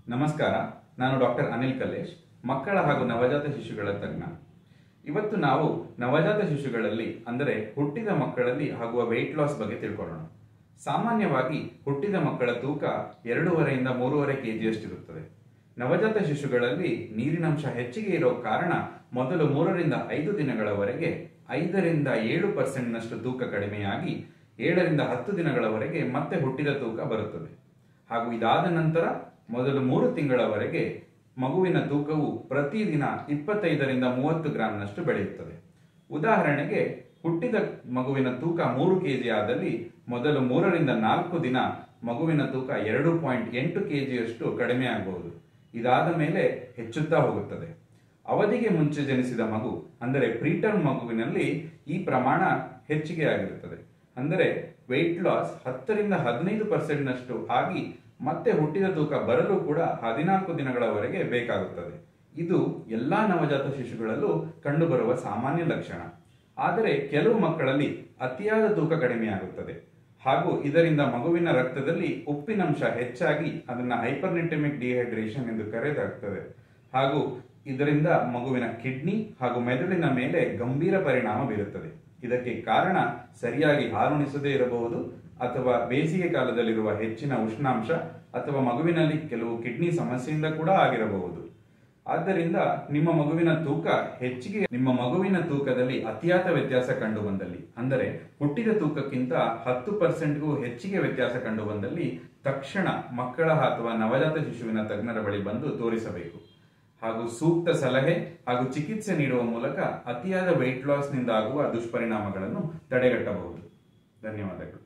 ನಮಸ್ಕಾರ ನಾನು ಡಾಕ್ಟರ್ ಅನಿಲ್ ಕಲೇಶ್ ಮಕ್ಕಳ ಹಾಗೂ ನವಜಾತ ಶಿಶುಗಳ ತಜ್ಞ ಇವತ್ತು ನಾವು ನವಜಾತ ಶಿಶುಗಳಲ್ಲಿ ಅಂದರೆ ಹುಟ್ಟಿದ ಮಕ್ಕಳಲ್ಲಿ ಆಗುವ ವೆಯ್ಟ್ ಲಾಸ್ ಬಗ್ಗೆ ತಿಳ್ಕೊಳ್ಳೋಣ ಸಾಮಾನ್ಯವಾಗಿ ಹುಟ್ಟಿದ ಮಕ್ಕಳ ತೂಕ ಎರಡೂವರೆಯಿಂದ ಮೂರುವರೆ ಕೆಜಿಯಷ್ಟಿರುತ್ತದೆ ನವಜಾತ ಶಿಶುಗಳಲ್ಲಿ ನೀರಿನಂಶ ಹೆಚ್ಚಿಗೆ ಇರೋ ಕಾರಣ ಮೊದಲು ಮೂರರಿಂದ ಐದು ದಿನಗಳವರೆಗೆ ಐದರಿಂದ ಏಳು ಪರ್ಸೆಂಟ್ನಷ್ಟು ತೂಕ ಕಡಿಮೆಯಾಗಿ ಏಳರಿಂದ ಹತ್ತು ದಿನಗಳವರೆಗೆ ಮತ್ತೆ ಹುಟ್ಟಿದ ತೂಕ ಬರುತ್ತದೆ ಹಾಗೂ ಇದಾದ ನಂತರ ಮೊದಲು ಮೂರು ತಿಂಗಳವರೆಗೆ ಮಗುವಿನ ತೂಕವು ಪ್ರತಿದಿನ ಇಪ್ಪತ್ತೈದರಿಂದ ಮೂವತ್ತು ಗ್ರಾಂನಷ್ಟು ಬೆಳೆಯುತ್ತದೆ ಉದಾಹರಣೆಗೆ ಹುಟ್ಟಿದ ಮಗುವಿನ ತೂಕ ಮೂರು ಕೆಜಿ ಆದಲ್ಲಿ ಮೊದಲು ಮೂರರಿಂದ ನಾಲ್ಕು ದಿನ ಮಗುವಿನ ತೂಕ ಎರಡು ಪಾಯಿಂಟ್ ಎಂಟು ಕೆಜಿಯಷ್ಟು ಕಡಿಮೆ ಆಗಬಹುದು ಇದಾದ ಮೇಲೆ ಹೆಚ್ಚುತ್ತಾ ಹೋಗುತ್ತದೆ ಅವಧಿಗೆ ಮುಂಚೆ ಜನಿಸಿದ ಮಗು ಅಂದರೆ ಪ್ರೀಟರ್ಮ್ ಮಗುವಿನಲ್ಲಿ ಈ ಪ್ರಮಾಣ ಹೆಚ್ಚಿಗೆ ಆಗಿರುತ್ತದೆ ಅಂದರೆ ವೆಯ್ಟ್ ಲಾಸ್ ಹತ್ತರಿಂದ ಹದಿನೈದು ಪರ್ಸೆಂಟ್ನಷ್ಟು ಆಗಿ ಮತ್ತೆ ಹುಟ್ಟಿದ ತೂಕ ಬರಲು ಕೂಡ ಹದಿನಾಲ್ಕು ದಿನಗಳವರೆಗೆ ಬೇಕಾಗುತ್ತದೆ ಇದು ಎಲ್ಲಾ ನವಜಾತ ಶಿಶುಗಳಲ್ಲೂ ಕಂಡುಬರುವ ಸಾಮಾನ್ಯ ಲಕ್ಷಣ ಆದರೆ ಕೆಲವು ಮಕ್ಕಳಲ್ಲಿ ಅತಿಯಾದ ತೂಕ ಕಡಿಮೆಯಾಗುತ್ತದೆ ಹಾಗೂ ಇದರಿಂದ ಮಗುವಿನ ರಕ್ತದಲ್ಲಿ ಉಪ್ಪಿನಂಶ ಹೆಚ್ಚಾಗಿ ಅದನ್ನ ಹೈಪರ್ನೆಟಮಿಕ್ ಡಿಹೈಡ್ರೇಷನ್ ಎಂದು ಕರೆದಾಗ್ತದೆ ಹಾಗೂ ಇದರಿಂದ ಮಗುವಿನ ಕಿಡ್ನಿ ಹಾಗೂ ಮೆದುಳಿನ ಮೇಲೆ ಗಂಭೀರ ಪರಿಣಾಮ ಬೀರುತ್ತದೆ ಇದಕ್ಕೆ ಕಾರಣ ಸರಿಯಾಗಿ ಹಾಲುಣಿಸದೇ ಇರಬಹುದು ಅಥವಾ ಬೇಸಿಗೆ ಕಾಲದಲ್ಲಿರುವ ಹೆಚ್ಚಿನ ಉಷ್ಣಾಂಶ ಅಥವಾ ಮಗುವಿನಲ್ಲಿ ಕೆಲವು ಕಿಡ್ನಿ ಸಮಸ್ಯೆಯಿಂದ ಕೂಡ ಆಗಿರಬಹುದು ಆದ್ದರಿಂದ ನಿಮ್ಮ ಮಗುವಿನ ತೂಕ ಹೆಚ್ಚಿಗೆ ನಿಮ್ಮ ಮಗುವಿನ ತೂಕದಲ್ಲಿ ಅತಿಯಾದ ವ್ಯತ್ಯಾಸ ಕಂಡು ಬಂದಲ್ಲಿ ಅಂದರೆ ಹುಟ್ಟಿದ ತೂಕಕ್ಕಿಂತ ಹತ್ತು ಪರ್ಸೆಂಟ್ಗೂ ಹೆಚ್ಚಿಗೆ ವ್ಯತ್ಯಾಸ ಕಂಡು ಬಂದಲ್ಲಿ ತಕ್ಷಣ ಮಕ್ಕಳ ಅಥವಾ ನವಜಾತ ಶಿಶುವಿನ ತಜ್ಞರ ಬಳಿ ಬಂದು ತೋರಿಸಬೇಕು ಹಾಗೂ ಸೂಕ್ತ ಸಲಹೆ ಹಾಗೂ ಚಿಕಿತ್ಸೆ ನೀಡುವ ಮೂಲಕ ಅತಿಯಾದ ವೆಯ್ಟ್ ಲಾಸ್ನಿಂದ ಆಗುವ ದುಷ್ಪರಿಣಾಮಗಳನ್ನು ತಡೆಗಟ್ಟಬಹುದು ಧನ್ಯವಾದಗಳು